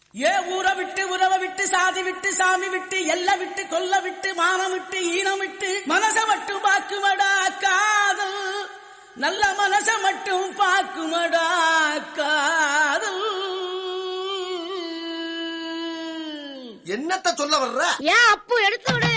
ஏ ஊற விட்டு உறவ விட்டு சாதி விட்டு சாமி விட்டு எல்ல விட்டு கொல்ல விட்டு மானம் விட்டு ஈனம் விட்டு மனச மட்டும் பாக்குமடா காதல் நல்ல மனச மட்டும் பாக்குமடா காதல் என்னத்த சொல்ல வர்ற ஏன் அப்பு எடுத்து விடு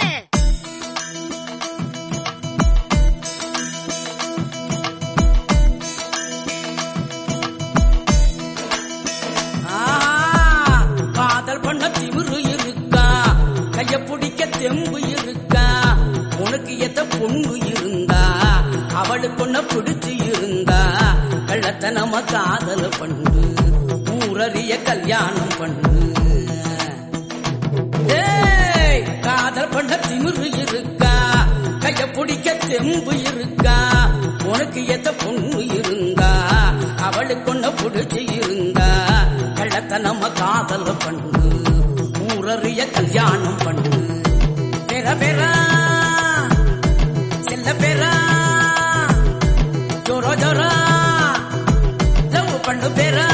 ஆ, காதல் பண்ண திமிரு இருக்கா கைய பிடிக்க தெம்பு இருக்கா உனக்கு எத்த பொண்ணு இருந்தா அவளுக்கு ஒன்ன பிடிச்சு இருந்தா கள்ளத்தனம காதல் பண்ணு ஊரறிய கல்யாணம் பண்ணு ஏய், காதல் பண்ண திமிரு இருக்கா கைய பிடிக்க தெம்பு இருக்கா உனக்கு எத்த பொண்ணு இருந்தா அவளுக்கு ஒன்ன பிடிச்சு இருந்தா கள்ளத்தனம காதல் பண்ணு ஊரறிய கல்யாணம் பண்ணு பெற பெறா செல்ல பெறா ஜோரோ ஜோரா லவ் பண்ணு பெறா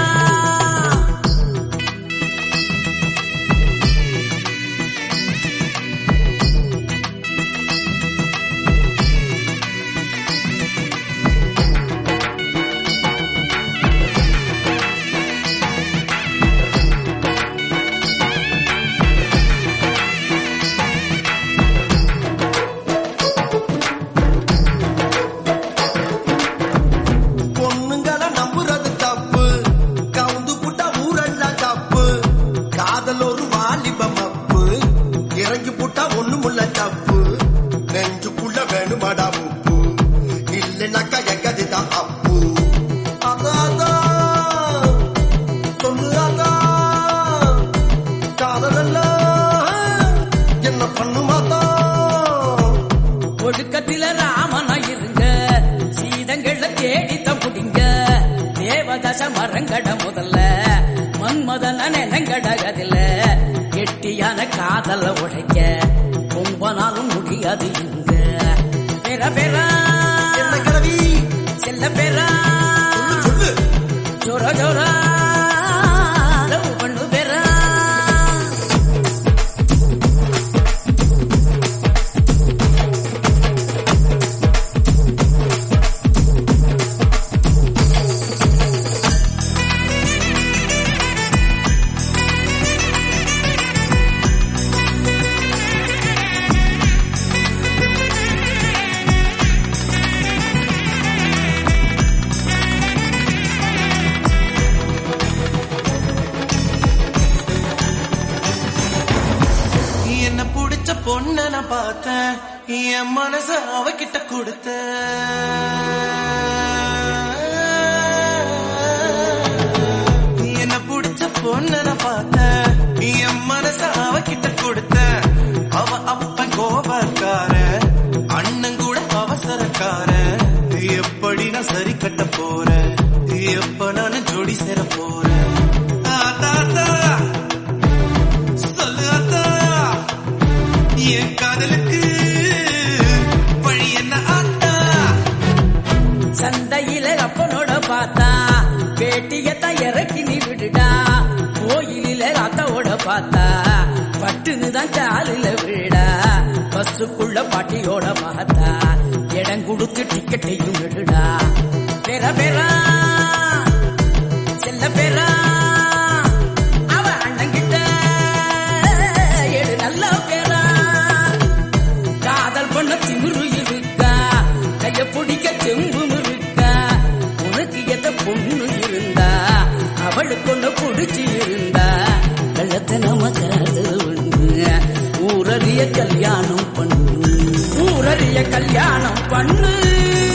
பொண்ணுங்கள நம்புறது தப்பு கவுந்து புட்டா ஊரெல்லாம் தப்பு காதல் ஒரு வாலிப மப்பு இறங்கி புட்டா ஒண்ணுமுள்ள தப்பு நெஞ்சுக்குள்ள வேணுமாடா உப்பு இல்லைனாக்கா எங்கதுதான் அப்பு அதான் அதான். சொல்லு அதான். காதலெல்லாம் என்ன பண்ணுமாதான் ஒடுக்கத்தில ராமனா இருங்க சீதங்கள தேடித்த புடிங்க தேவதச மரங்கட முதல்ல மன்மதன நிலங்கடகதில கெட்டியான காதல உடைக்க ரொம்ப நாளும் முடியாது இங்க பெற பெறா என்ன கிழவி செல்ல பெறா சொல்லு ஜோர ஜோரா லவ் பண்ணு பெறா என்ன புடிச்ச பொண்ண நான் பார்த்தேன் என் மனச அவகிட்ட கொடுத்த என்ன புடிச்ச பொண்ண நான் பார்த்தேன் என் மனச அவகிட்ட கொடுத்த அவ அப்ப கோபக்கார அண்ணன் கூட அவசரக்கார எப்படி நான் சரி கட்ட போறேன் எப்ப நான் ஜோடி சேர போறேன் ஆத்தா, ஆத்தா. சொல்லு அத்தா என் காதலுக்கு வழி என்ன ஆத்தா சந்தையில அப்பனோட பார்த்தா பேட்டியத்தான் இறக்கி நீ விடுடா கோயிலில அத்தாவோட பார்த்தா பட்டுன்னு தான் காலில விடா பஸ்ஸுக்குள்ள பாட்டியோட பார்த்தா இடம் கொடுத்து டிக்கெட்டையும் விடுடா பெற பெறா செல்ல பெறா அவ அண்ணங்கிட்ட ஏழு நல்ல பேரா காதல் பண்ண திமிரு இருக்கா கைய பிடிக்க தெம்பும் இருக்கா உனக்கு எந்த பொண்ணு இருந்தா அவளுக்கு ஒண்ணு பிடிச்சி இருந்தா கள்ளத்தை நம்ம காதல் ஒண்ணு ஊரறிய கல்யாணம் பண்ணு ஊரறிய கல்யாணம் பண்ணு